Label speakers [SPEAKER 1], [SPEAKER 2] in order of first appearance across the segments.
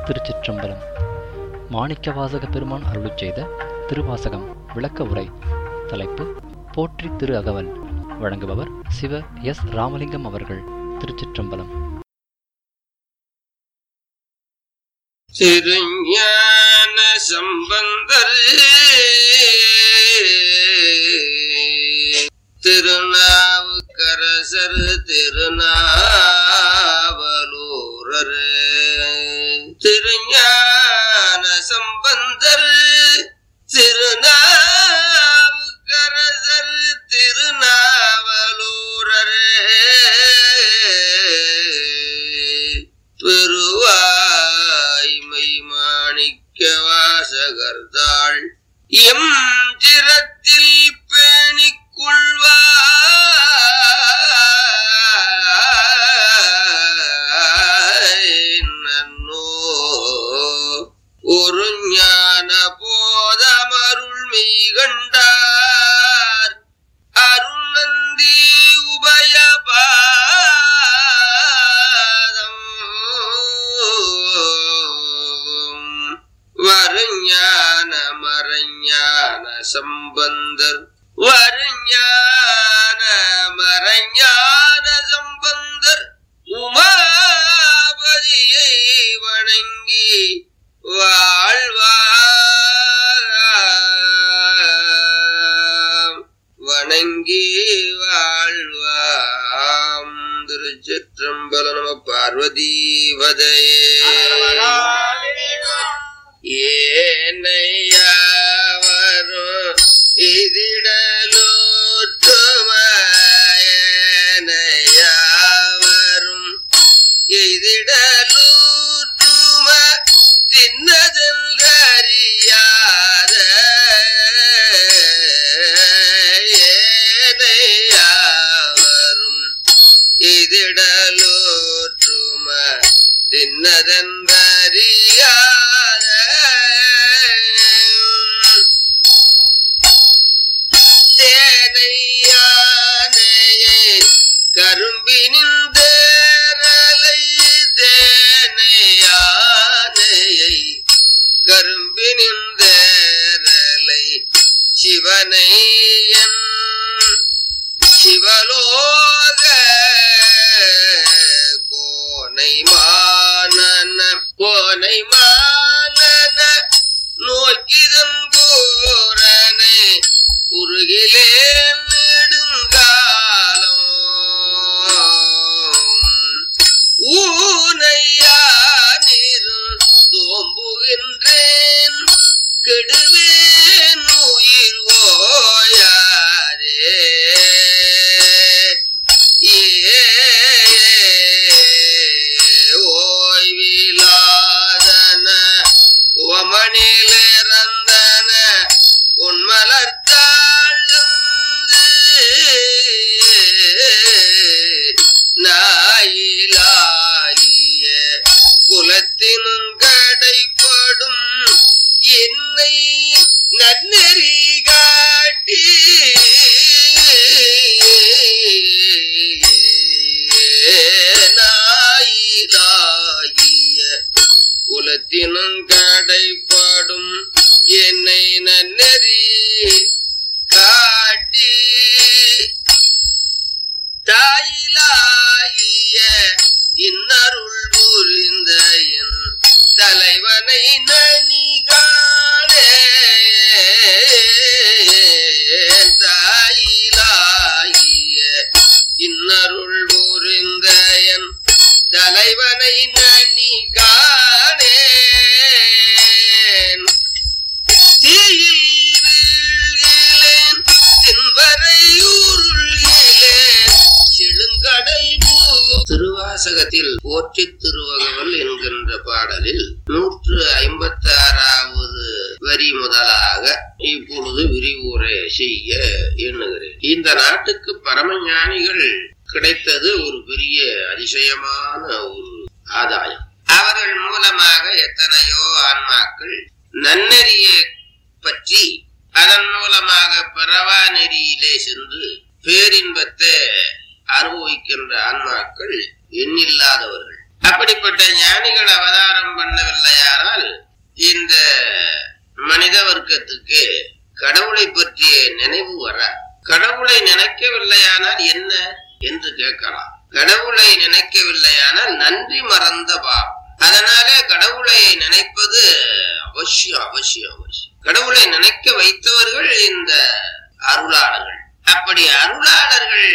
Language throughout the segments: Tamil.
[SPEAKER 1] திருச்சிற்றம்பலம் மாணிக்கவாசக பெருமான் அருளிச் செய்த திருவாசகம் விளக்க உரை தலைப்பு போற்றி திரு அகவல் வழங்குபவர் சிவ எஸ் ராமலிங்கம் அவர்கள் திருச்சிற்றம்பலம்
[SPEAKER 2] திருஞான சம்பந்தர் திருநாவுக்கரசர் திருநாவலூரர் திருஞான சம்பந்தர் திருநாவுக்கரசர் திருநாவலூரர் பெருவாய்மை மாணிக்க வாசகர்தாள் எம் சிரத்தில் பேணிக் கொள்வாய் நன்னோ ஒரு ஞான போதமருள் மெய்கண்டார் அருணந்தி உபயபாதம் வருஞான மரஞான சம்பந்தர் வருஞான மரஞான சம்பந்தர் உமாபதியை வணங்கி வாழ்வாம் வணங்கி வாழ்வாம் திருச்சிற்றம்பல நம பார்வதீபதையே ஏனையாவரும் இதிடலூற்றுமயனையாவரும் எதிடலூற்றும தின்னதென்றறியாத ஏனையாவரும் எதிடலூற்றும தின்னதென்றறியாத தேனையானையே கரும்பினின் தேரலை தேனையானையை கரும்பினின் தேரலை சிவனை என் சிவலோக கோனை மானன கோனை மானன நோக்கிதன் கூரனை உருகிலே நெடுங்காலம் ஊனையா நீரும் தோம்புகின்றேன் கெடுவேன் உயிர் ஓயாதே ஏ ஓய்விலாதன உவமணிலிறந்தன உன்மலர்த்தாழ்ந்து நாயிலாகிய குலத்தினும் கடைப்படும் என்னை நன்னெறி காட்டி நாயிலாகிய குலத்தினும் கடைப்படும் என்னை நன்னெறி காட்டி தாயிலாகிய இன்னருள் புரிந்த என் தலைவனை நனி காணே தாயிலாகிய இன்னருள் புரிந்த என் தலைவனை நனி காணேன் தீயில் வீழ்கிலேன் தின்வரை உருள்கிலேன் செழுங்கடல் பூ- திருவாசகத்தில் போற்றி திருவகவல் என்கின்ற பாடலில் நூற்று ஐம்பத்தி ஆறாவது வரி முதலாக இப்பொழுது விரிவுரை செய்ய எண்ணுகிறேன் இந்த நாட்டுக்கு பரமஞானிகள் கிடைத்தது ஒரு பெரிய அதிசயமான ஒரு ஆதாயம் அவர்கள் மூலமாக எத்தனையோ ஆன்மாக்கள் நன்னெறியை பற்றி அதன் மூலமாக பிறவா நெறியிலே சென்று பேரின்பத்தை அனுபவிக்கின்ற ஆன்மாக்கள் எண்ணில்லாதவர்கள் அப்படிப்பட்ட ஞானிகள் அவதாரம் பண்ணவில்லையா நினைக்கவில்லையானால் என்ன என்று கேட்கலாம் கடவுளை நினைக்கவில்லையானால் நன்றி மறந்த பாவம் அதனாலே கடவுளை நினைப்பது அவசியம் அவசியம் அவசியம் கடவுளை நினைக்க வைத்தவர்கள் இந்த அருளாளர்கள் அப்படி அருளாளர்கள்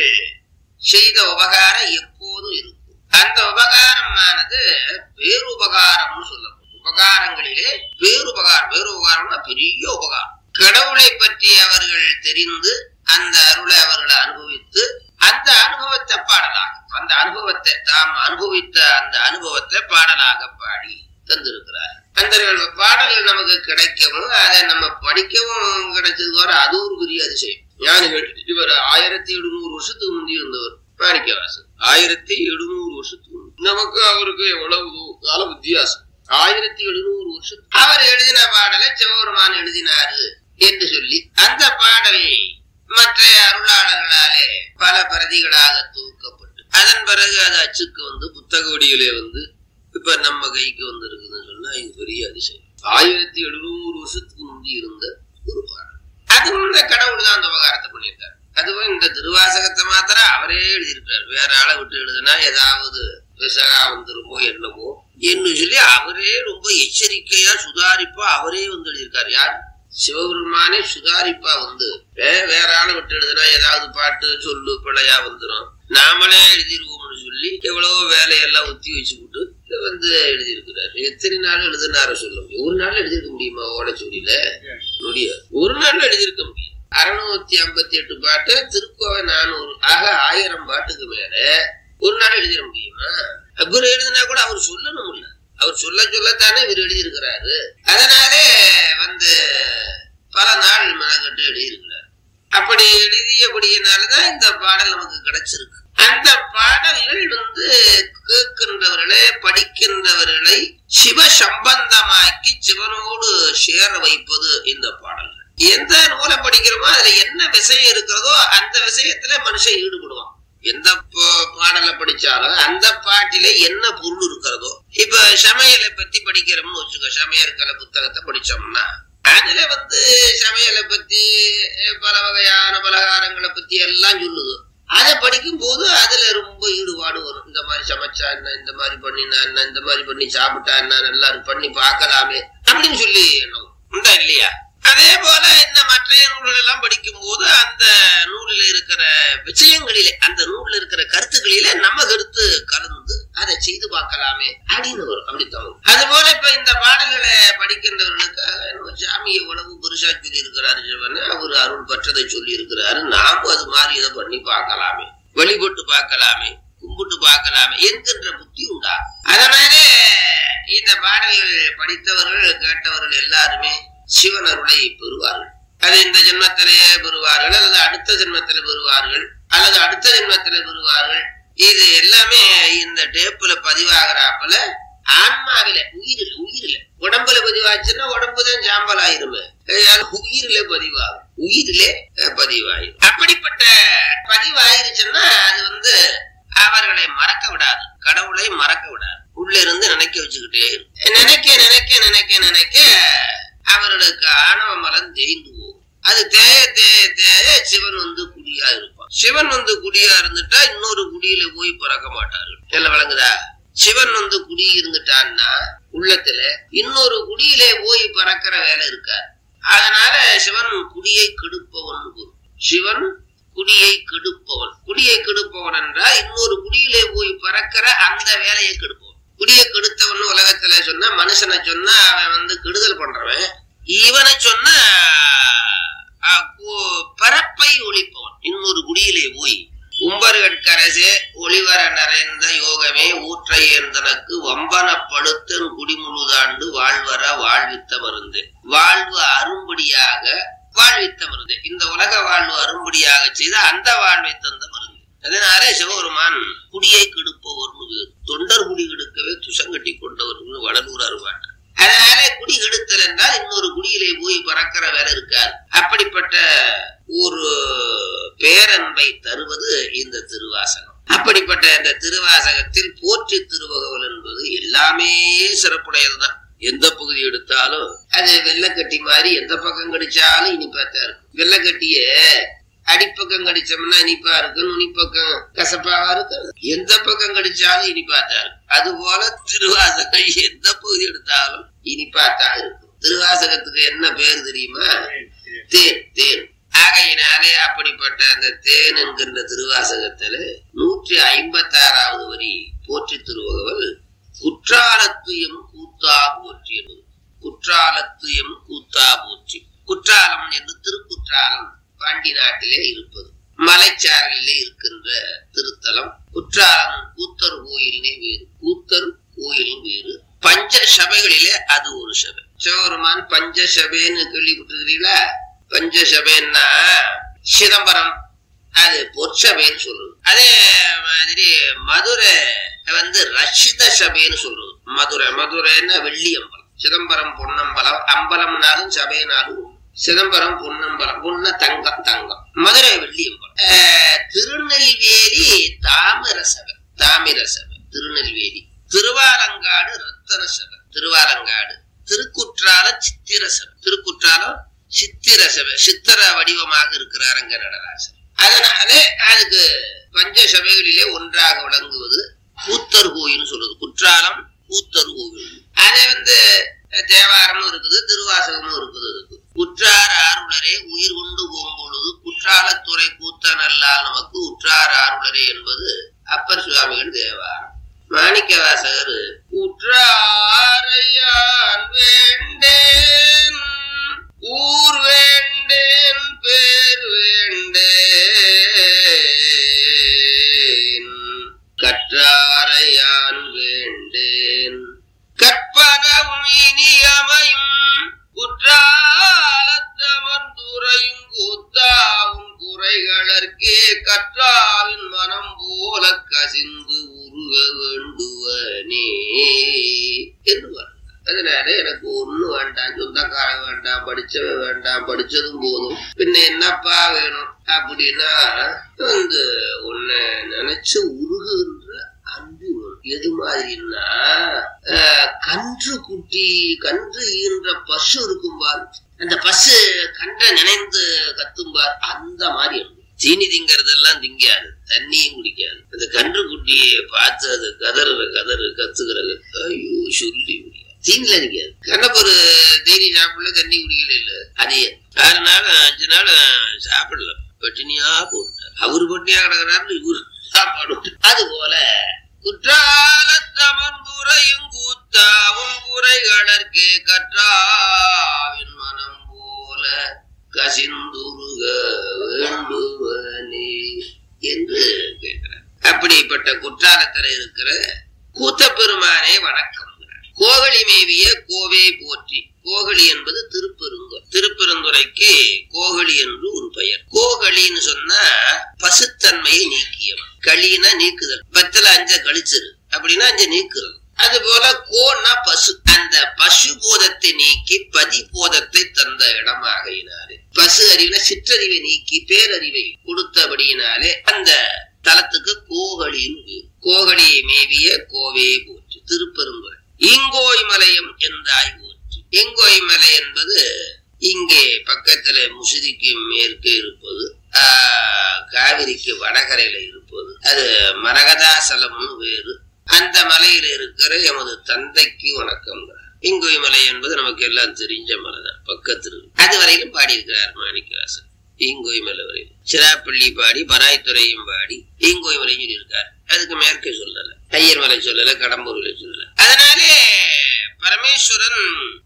[SPEAKER 2] செய்த உபகாரம் எப்போதும் இருக்கும் அந்த உபகாரமானது பேருபகாரம்னு சொல்லப்படும் உபகாரங்களிலே பேருபகாரம் பேருபகாரம்னா பெரிய உபகாரம் கடவுளை பற்றி அவர்கள் தெரிந்து அந்த அருளை அவர்கள் அனுபவித்து அந்த அனுபவத்தை பாடலாக அந்த அனுபவத்தை தாம் அனுபவித்த அந்த அனுபவத்தை பாடலாக பாடி தந்திருக்கிறார் அந்த பாடல்கள் நமக்கு கிடைக்கவும் அதை நம்ம படிக்கவும் கிடைச்சது வர அது ஒரு பெரிய அதிசயம் ஞானிகள் இவர் ஆயிரத்தி எழுநூறு வருஷத்துக்கு முந்தி இருந்தவர் மாணிக்கவாசன் ஆயிரத்தி எழுநூறு வருஷத்துக்கு முந்தி. நமக்கு அவருக்கு எவ்வளவு கால வித்தியாசம் ஆயிரத்தி எழுநூறு வருஷம் அவர் எழுதின பாடலை சிவபெருமான் எழுதினாரு என்று சொல்லி அந்த பாடல் மற்ற அருளாளர்களாலே பல பிரதிகளாக தூக்கப்பட்டு அதன் பிறகு அது அச்சுக்கு வந்து புத்தக வடிவிலே வந்து இப்ப நம்ம கைக்கு வந்து இருக்குதுன்னு சொன்னா இது பெரிய அதிசயம் ஆயிரத்தி எழுநூறு வருஷத்துக்கு முந்தி இருந்த ஒரு பாடல் அதுவும் இந்த கடவுள் தான் அந்த உபகாரத்தை பண்ணியிருக்காரு அதுவும் இந்த திருவாசகத்தை மாத்திரம் அவரே எழுதியிருக்காரு வேற ஆளை விட்டு எழுதுனா ஏதாவது விசகா வந்துருமோ என்னமோ என்று சொல்லி அவரே ரொம்ப எச்சரிக்கையா சுதாரிப்பா அவரே வந்து எழுதியிருக்காரு யார் சிவபெருமானே சுதாரிப்பா வந்து வே- வேற ஆளை விட்டு எழுதுனா ஏதாவது பாட்டு சொல்லு பிழையா வந்துரும் நாமளே எழுதிருவோம்னு சொல்லி எவ்வளவோ வேலையெல்லாம் ஒத்தி வச்சுக்கிட்டு வந்து எழுதியிருக்கிறாரு எத்தனை நாள் எழுதினார சொல்ல முடியும் ஒரு நாள் எழுதியிருக்க முடியுமா ஓலைச்சூரியில முடியாது ஒரு நாள்ல எழுதியிருக்க முடியும் அறுநூத்தி ஐம்பத்தி எட்டு பாட்டு திருக்கோவை நானூறு ஆக ஆயிரம் பாட்டுக்கு மேல ஒரு நாள் எழுதிட முடியுமா அவர் எழுதினா கூட அவர் சொல்லணும் இல்ல அவர் சொல்ல சொல்லத்தானே இவர் எழுதியிருக்கிறாரு அதனாலே வந்து பல நாள் மெனக்கட்டு எழுதியிருக்கிறார் அப்படி எழுதியபடியினாலதான் இந்த பாடல் நமக்கு கிடைச்சிருக்கு அந்த பாடல்கள் வந்து கேட்கின்றவர்களை படிக்கின்றவர்களை சிவ சம்பந்தமாக்கி சிவனோடு சேர வைப்பது இந்த பாடல்கள் எந்த நூலை படிக்கிறோமோ அதுல என்ன விஷயம் இருக்கிறதோ அந்த விஷயத்துல மனுஷன் ஈடுபடுவான் எந்த பா- பாடலை படிச்சாலும் அந்த பாட்டிலே என்ன பொருள் இருக்கிறதோ இப்ப சமையலை பத்தி படிக்கிறோம்னு வச்சுக்கோ சமையற்கலை புத்தகத்தை படிச்சோம்னா அதுல வந்து சமையலை பத்தி அஹ், பல வகையான பலகாரங்களை பத்தி எல்லாம் சொல்லுது அதை படிக்கும் போது அதுல ரொம்ப ஈடுபாடு வரும் இந்த மாதிரி சமைச்சா என்ன இந்த மாதிரி பண்ணினா என்ன இந்த மாதிரி பண்ணி சாப்பிட்டா என்ன நல்லா இருக்கு, பண்ணி பார்க்கலாமே அப்படின்னு சொல்லி எண்ணம் உண்டா இல்லையா அதே போல இந்த மற்ற நூல்கள் எல்லாம் படிக்கும் போது அந்த நூலில் இருக்கிற விஷயங்களிலே அந்த நூல்ல இருக்கிற கருத்துக்களிலே நம்ம கருத்து கலந்து அதை செய்து பார்க்கலாமே அப்படின்னு வரும் அப்படித்தான் வரும். அது போல இப்ப இந்த பாடல்களை படிக்கின்றவர்களுக்காக நம்ம சாமி எவ்வளவு பெருசா சொல்லி இருக்கிறாரு சிவன் அவர் அருள் பெற்றதை சொல்லி இருக்கிறாரு நாமும் அது மாதிரி இதை பண்ணி பார்க்கலாமே வழிபட்டு பார்க்கலாமே கும்பிட்டு பார்க்கலாமே என்கின்ற புத்தி உண்டா அதனாலே இந்த பாடல்கள் படித்தவர்கள் கேட்டவர்கள் எல்லாருமே சிவன் அருளை பெறுவார்கள் அது இந்த ஜென்மத்திலேயே பெறுவார்கள் அல்லது அடுத்த ஜென்மத்தில பெறுவார்கள் அல்லது அடுத்த ஜென்மத்தில பெறுவார்கள் இது எல்லாமே இந்த டேப்புல பதிவாகிறாப்புல ஆன்மாவில உயிரில் உயிரில உடம்புல பதிவாச்சுன்னா உடம்பு தான் சாம்பல் ஆயிருமே அதனால உயிரிலே பதிவாகும் உயிரிலே அஹ், பதிவாயிரும் அப்படிப்பட்ட பதிவாயிருச்சுன்னா அது வந்து அவர்களை மறக்க விடாது கடவுளை மறக்க விடாது உள்ள இருந்து நினைக்க வச்சுக்கிட்டே இருக்கும். நினைக்க நினைக்க நினைக்க நினைக்க அவர்களுக்கு ஆணவ மலம் தேய்ந்து போகும் அது தேய தேய தேய சிவன் வந்து குடியா இருப்பான் சிவன் வந்து குடியா இருந்துட்டா இன்னொரு குடியில போய் பிறக்க மாட்டார்கள் எல்லாம் விளங்குதா சிவன் வந்து குடி இருந்துட்டான்னா உள்ளத்துல இன்னொரு குடியிலே போய் பறக்கிற வேலை இருக்காது அதனால சிவன் குடியை கெடுப்பவன் பொருள். சிவன் குடியை கெடுப்பவன் குடியை கெடுப்பவன் என்றால் இன்னொரு குடியிலே போய் பறக்கிற அந்த வேலையை கெடுப்பவன் குடியை கெடுத்தவன் உலகத்துல சொன்னா மனுஷனை சொன்னா அவன் வந்து கெடுதல் பண்றவன் இவனை சொன்னா அஹ், கு- பரப்பை ஒழிப்பவன் இன்னொரு குடியிலே போய் உம்பர்கட்கரசே ஒளிவர நிறைந்த யோகமே ஊற்றை ஏந்தனக்கு வம்பனப்படுத்தன் குடிமுழுதாண்டு வாழ்வர வாழ்வித்த மருந்து வாழ்வு அரும்படியாக வாழ்வித்த மருந்து இந்த உலக வாழ்வு அரும்படியாக செய்த அந்த வாழ்வை தந்த மருந்து அதனாலே சிவபெருமான் குடியை கெடுப்பவர்னு பேர். தொண்டர் குடி கெடுக்கவே துசங்கட்டி கொண்டவர்னு வடலூர் அருவாட்டார் அதனால குடி கெடுத்தல் என்றால் இன்னொரு குடியிலே போய் பறக்கிற வேலை இருக்காது அப்படிப்பட்ட ஒரு பேரன்பை தருவது இந்த திருவாசகம் அப்படிப்பட்ட இந்த திருவாசகத்தில் போற்றி திருவகவல் என்பது எல்லாமே சிறப்புடையதுதான் எந்த பகுதி எடுத்தாலும் அது வெள்ளக்கட்டி மாதிரி எந்த பக்கம் கடிச்சாலும் இனிப்பாத்தான் இருக்கும் வெள்ளக்கட்டிய அடிப்பக்கம் கடிச்சோம்னா இனிப்பா இருக்கு நுனிப்பக்கம் கசப்பாவா இருக்கு எந்த பக்கம் கடிச்சாலும் இனிப்பாத்தான் இருக்கும் அது போல திருவாசகம் எந்த பகுதி எடுத்தாலும் இனிப்பாத்தான் இருக்கும் திருவாசகத்துக்கு என்ன பேர் தெரியுமா தேன் தேன் ஆகையினாலே அப்படிப்பட்ட அந்த தேன் என்கின்ற திருவாசகத்துல நூற்றி ஐம்பத்தி ஆறாவது வரி போற்றி திருவகவல் குற்றாலத்துயம் கூத்தா போற்றி என்பது குற்றாலத்துயம் கூத்தா போற்றி குற்றாலம் என்று திருக்குற்றாலம் பாண்டி நாட்டிலே இருப்பது மலைச்சாரலிலே இருக்கின்ற திருத்தலம் குற்றாலம் கூத்தர் கோயிலினை வேறு கூத்தர் கோயிலின் வேறு பஞ்ச சபைகளிலே அது ஒரு சபை சிவபெருமான் பஞ்ச சபைன்னு கேள்விப்பட்டிருக்கிறீங்களா பஞ்ச சபைன்னா சிதம்பரம் அது பொற்சபைன்னு சொல்றது அதே மாதிரி மதுரை வந்து ரஷித சபைன்னு சொல்றது மதுரை மதுரைன்னா வெள்ளியம்பலம் சிதம்பரம் பொன்னம்பலம் அம்பலம்னாலும் சபைனாலும் சிதம்பரம் பொன்னம்பலம் பொன்ன தங்கம் தங்கம் மதுரை வெள்ளியம்பலம் அஹ், திருநெல்வேலி தாமிர சபை தாமிர சபை திருநெல்வேலி திருவாலங்காடு ரத்தன சபை திருவாலங்காடு திருக்குற்றால சித்திர சபை திருக்குற்றாலம் சித்திர சபை சித்திர வடிவமாக இருக்கிறார் அங்க நடராசர் அதனாலே அதுக்கு பஞ்ச சபைகளிலே ஒன்றாக விளங்குவது கூத்தர் கோயில் சொல்றது குற்றாலம் கூத்தர் கோவில் அதே வந்து தேவாரமும் இருக்குது திருவாசகமும் இருக்குது அதுக்கு குற்றார் ஆருளரே உயிர் கொண்டு போகும்பொழுது குற்றாலத்துறை கூத்தன் அல்லால் நமக்கு உற்றார் ஆருளரே என்பது அப்பர் சுவாமிகள் தேவாரம் மாணிக்க வாசகர் உற்றாரையான் வேண்டேன் ஊர் வேண்டேன் பேர் வேண்டேன் கற்றாரையான் வேண்டேன் கற்பனவும் இனியமையும் குற்றாலத்தமர்ந்துரையும் கூத்தாவும் குறைகளற்கே கற்றாவின் மனம் போல கசிந்து உருக வேண்டுவனே என்று வருகிறார். அதனால எனக்கு ஒண்ணு வேண்டாம் சொந்தக்காரன் வேண்டாம் படிச்சவன் வேண்டாம் படிச்சதும் போதும் பின்ன என்னப்பா வேணும் அப்படின்னா வந்து உன்னை நினைச்சு உருகுகின்ற அன்பு வேணும். எது மாதிரின்னா அஹ், கன்று குட்டி கன்று ஈன்ற பசு இருக்கும்பார் அந்த பசு கன்றை நினைந்து கத்தும்பார் அந்த மாதிரி இருக்கும் தீனி திங்கறதெல்லாம் திங்காது தண்ணியும் குடிக்காது அந்த கன்று குட்டியை பார்த்து அது கதறுற கதறு கத்துக்கிறது ஐயோ சொல்லி முடியாது தீனில நிக்காது கண்ணப்பொரு தீனி சாப்பிடல தண்ணி குடிக்கல இல்ல அதே ஆறு நாள் அஞ்சு நாள் சாப்பிடல பட்டினியா போட்டார் அவரு பட்டினியா கிடக்குறாரு இவரு சாப்பாடு விட்டு. அது போல குற்றாலத்தமர்ந்துரையும் கூத்தாவும் குறைகளற்கே கற்றாவின் மனம் போல கசிந்துருக வேண்டுவனே என்று கேட்கிறார் அப்படிப்பட்ட குற்றாலத்தில் இருக்கிற கூத்த பெருமானே வணக்கம் கோகலி மேவிய கோவே போற்றி கோகலி என்பது திருப்பெருந்துறை திருப்பெருந்துறைக்கு கோகலி என்று ஒரு பெயர் கோகலின்னு சொன்னா பசுத்தன்மையை நீக்கியவன் களினா நீக்குதல் பத்துல அஞ்ச கழிச்சிரு அப்படின்னா அஞ்ச நீக்குறது அது போல கோன்னா பசு அந்த பசு போதத்தை நீக்கி பதி போதத்தை தந்த இடமாகையினாலே பசு அறிவின சிற்றறிவை நீக்கி பேரறிவை கொடுத்தபடியினாலே அந்த தலத்துக்கு கோகலின்னு பேர் கோகலி மேவிய கோவே போற்றி திருப்பெருந்துறை இங்கோய் மலையம் என்றாய் போற்றி இங்கோய் மலை என்பது இங்கே பக்கத்துல முசிறிக்கு மேற்கே இருப்பது ஆஹ், காவிரிக்கு வடகரையில இருப்பது அது மரகதாசலம்னு வேறு அந்த மலையில இருக்கிற எமது தந்தைக்கு வணக்கம் இங்கோய் மலை என்பது நமக்கு எல்லாம் தெரிஞ்ச மலை தான் பக்கத்தில் இருக்கு. அது வரையிலும் பாடியிருக்கிறார் மாணிக்கவாசன் ஈங்கோய் மலை வரையிலும் சிராப்பள்ளி பாடி பராய்த்துறையும் பாடி ஈங்கோய் மலையும் சொல்லியிருக்கார் அதுக்கு மேற்கே சொல்லல ஐயர் மலை சொல்லல கடம்பூர்ல சொல்லல அதனாலே பரமேஸ்வரன்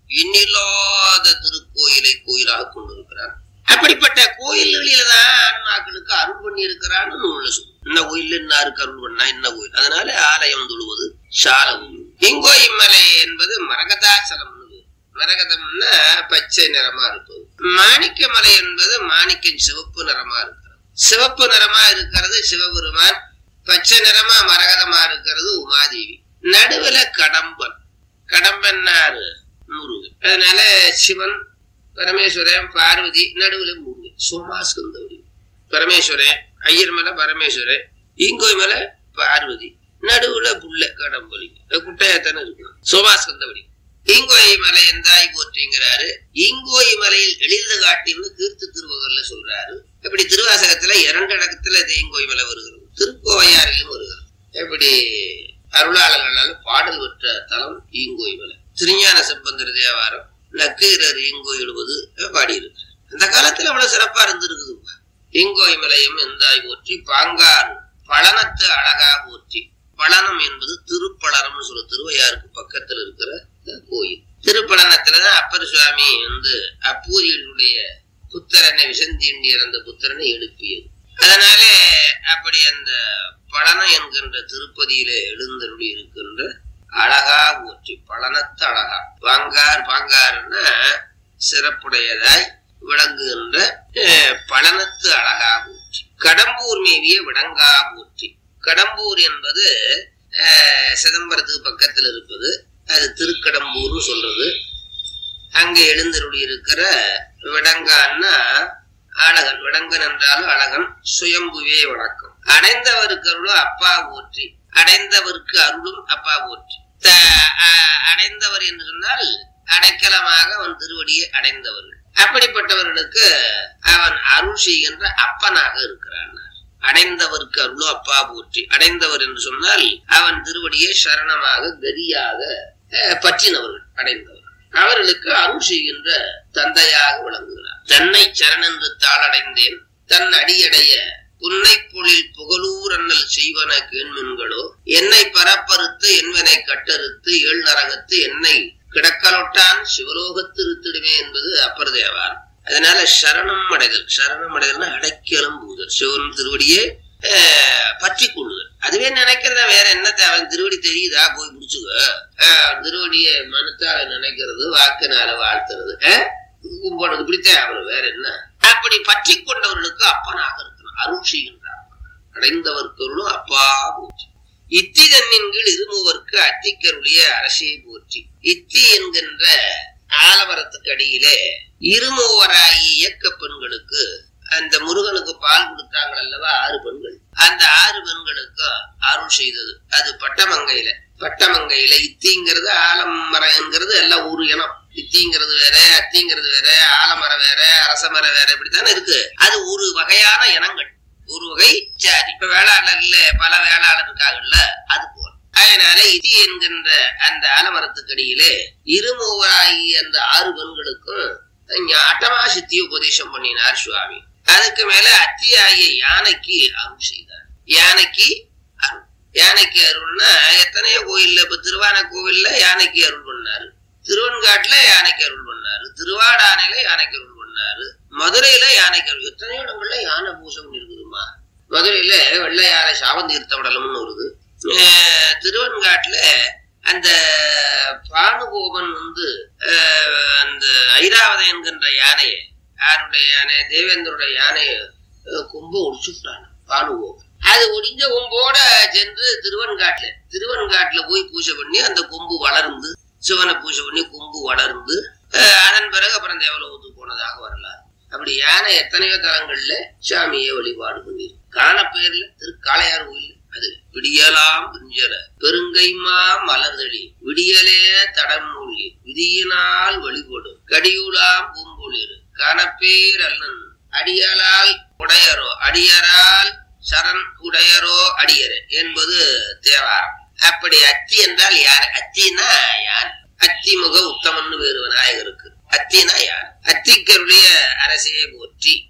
[SPEAKER 2] எண்ணில்லாத திருக்கோயிலை கோயிலாக கொண்டிருக்கிறார் அப்படிப்பட்ட கோயில்களில தான் ஆன்மாக்களுக்கு அருள் பண்ணி இருக்கிறான்னு நூல்ல சொல்லு இந்த கோயில் இன்னாருக்கு அருள் பண்ணா என்ன கோயில் அதனால ஆலயம் தொழுவது சாலம் இங்கோய் மலை என்பது மரகதாசலம் மரகதம்னா பச்சை நிறமா இருப்பது மாணிக்க மலை என்பது மாணிக்கம் சிவப்பு நிறமா இருக்கிறது சிவப்பு நிறமா இருக்கிறது சிவபெருமான் பச்சை நிறமா மரகதமா இருக்கிறது உமாதேவி நடுவுல கடம்பன் கடம்பன்னாரு முருகன் அதனால சிவன் பரமேஸ்வரன் பார்வதி நடுவுல முருகன் சோமாஸ்கந்தவரி பரமேஸ்வரன் ஐயர் மலை பரமேஸ்வரன் ஈங்கோய் மலை பார்வதி நடுவுல புள்ள கடம்பொலி குட்டையாத்தானே இருக்கு சோமாஸ்கந்தவடி ஈங்கோய் மலை எந்தாய் போற்றிங்கிறாரு ஈங்கோய் மலையில் எழில்ந்து காட்டின்னு கீர்த்து திருவகர்ல சொல்றாரு இப்படி திருவாசகத்துல இரண்டு இடத்துல தேங்கோய்மலை வருகிறது திருக்கோவையாரிலும் வருகிறது இப்படி அருளாளர்களால் பாடல் பெற்ற தலம் ஈங்கோய்மலை திருஞான செம்பந்தர் தேவாரம் நக்கீரர் ஈங்கோயிடுவது பாடியிருக்கு அந்த காலத்துல அவ்வளவு சிறப்பா இருந்திருக்குதுப்பா ஈங்கோய்மலையும் எந்தாய் போற்றி பாங்கார் பழனத்து அழகா போற்றி பழனம் என்பது திருப்பழனம்னு சொல்ல திருவையாருக்கு பக்கத்துல இருக்கிற கோயில் திருப்பழனத்துலதான் அப்பர் சுவாமி வந்து அப்பூரியனுடைய புத்திரனை விசந்தீண்டி இறந்த புத்திரனை எழுப்பியது அதனாலே அப்படி அந்த பழனம் என்கின்ற திருப்பதியில எழுந்தருளி இருக்கின்ற அழகா போற்றி பழனத்து அழகா பாங்கார் பாங்கார்னா சிறப்புடையதாய் விளங்குகின்ற பழனத்து அழகா போற்றி கடம்பூர் மேவிய விடங்கா போற்றி கடம்பூர் என்பது சிதம்பரத்துக்கு பக்கத்தில் இருப்பது அது திருக்கடம்பூர்னு சொல்றது அங்க எழுந்தருளி இருக்கிற விடங்கான்னா அழகன் விடங்கன் என்றாலும் அழகன் சுயம்புவே வணக்கம் அடைந்தவருக்கு அருளும் அப்பா போற்றி அடைந்தவருக்கு அருளும் அப்பா போற்றி அடைந்தவர் என்று சொன்னால் அடைக்கலமாக அவன் திருவடியை அடைந்தவர்கள் அப்படிப்பட்டவர்களுக்கு அவன் அருள் செய்கின்ற அப்பனாக இருக்கிறான் அடைந்தவருக்கு அருளோ அப்பா போற்றி அடைந்தவர் என்று சொன்னால் அவன் திருவடியை சரணமாக கதியாக பற்றினவர்கள் அடைந்தவர் அவர்களுக்கு அருள் செய்கின்ற தந்தையாக விளங்குகிறார் தன்னை சரணென்று தாளடைந்தேன் தன் அடியடைய புன்னை பொழில் புகழூர் அண்ணல் செய்வன கேண்மின்களோ என்னை பரப்பறுத்து என்பனை கட்டறுத்து ஏழ் நரகத்து என்னை கிடக்கலொட்டான் சிவலோகத்து இருத்திடுமே என்பது அப்பர் தேவார் அதனால சரணம் அடைதல் சரணம் அடைதல்னா அடைக்கலம் பூதல் சிவன் திருவடியே பற்றி கொள்ளுதல் அதுவே நினைக்கிறத வேற என்ன தேவை திருவடி தெரியுதா போய் பிடிச்சுக்க திருவடிய மனத்தால நினைக்கிறது வாக்குனால வாழ்த்துறது கும்பிடுறது இப்படித்தான் அவர் வேற என்ன அப்படி பற்றி கொண்டவர்களுக்கு அப்பனாக இருக்கணும் அருள் செய்கின்றார் அடைந்தவர்க்கருளும் அப்பா போற்றி இத்தி தன்னின் கீழ் இருமுவர்க்கு அத்திக்கருளிய அரசியை போற்றி இத்தி என்கின்ற ஆலமரத்துக்கு அடியிலே இருமூவராகி இயக்க பெண்களுக்கு அந்த முருகனுக்கு பால் கொடுத்தாங்க அல்லவா ஆறு பெண்கள் அந்த ஆறு பெண்களுக்கு அருள் செய்தது அது பட்டமங்கையில பட்டமங்கையில இத்திங்கிறது ஆலமரங்கிறது எல்லாம் ஒரு இனம் இத்திங்கிறது வேற அத்திங்கிறது வேற ஆலமரம் வேற அரசமரம் வேற இப்படித்தானே இருக்கு அது ஒரு வகையான இனங்கள் ஒரு வகை ஜாதி இப்ப வேளாளர்ல பல வேளாளர் இருக்காங்கல்ல அது போல அதனால இதி என்கின்ற அந்த ஆலமரத்துக்கடியிலே இருமூவராகி அந்த ஆறு பெண்களுக்கும் அட்டமா சித்தி உபதேசம் பண்ணினார் சுவாமி அதுக்கு மேல அத்தியாகிய யானைக்கு அருள் செய்தார் யானைக்கு அருள் யானைக்கு அருள்னா எத்தனையோ கோயில்ல இப்ப திருவான கோவில்ல யானைக்கு அருள் பண்ணாரு திருவன்காட்டுல யானைக்கு அருள் பண்ணாரு திருவாடானையில யானைக்கு அருள் பண்ணாரு மதுரையில யானைக்கு அருள் எத்தனையோ இடங்கள்ல யானை பூசை பண்ணிருக்குதுமா மதுரையில வெள்ளை யானை சாவந்தீர்த்த விடலம்னு வருது திருவன்காட்டுல அந்த பானுகோபன் வந்து அந்த ஐராவதம் என்கின்ற யானையை யாருடைய யானை தேவேந்திரோட யானையை கொம்ப ஒடிச்சுட்டான் பானுகோபன் அது ஒடிஞ்ச கொம்போட சென்று திருவன்காட்டுல திருவன்காட்டுல போய் பூஜை பண்ணி அந்த கொம்பு வளர்ந்து சிவனை பூஜை பண்ணி கொம்பு வளர்ந்து அதன் பிறகு அப்புறம் தேவலோகத்துக்கு போனதாக வரலாறு அப்படி யானை எத்தனையோ தலங்கள்ல சாமியை வழிபாடு பண்ணி காணப்பேர்ல திருக்காளையார் கோயில் அது விடியலாம் பிஞ்சல பெருங்கைமா மலர்தளி விடியலே தடம் மூழ்கி விதியினால் வழிபடும் கடியுலாம் பூம்பொழிறு கனப்பேர் அல்லன் அடியலால் உடையரோ அடியரால் சரண் உடையரோ அடியரே என்பது தேவாரம் அப்படி அத்தி என்றால் யார் அத்தினா யார் அத்திமுக உத்தமன்னு வேறு விநாயகருக்கு அத்தினா யார் அத்திக்கருடைய அரசியை போற்றி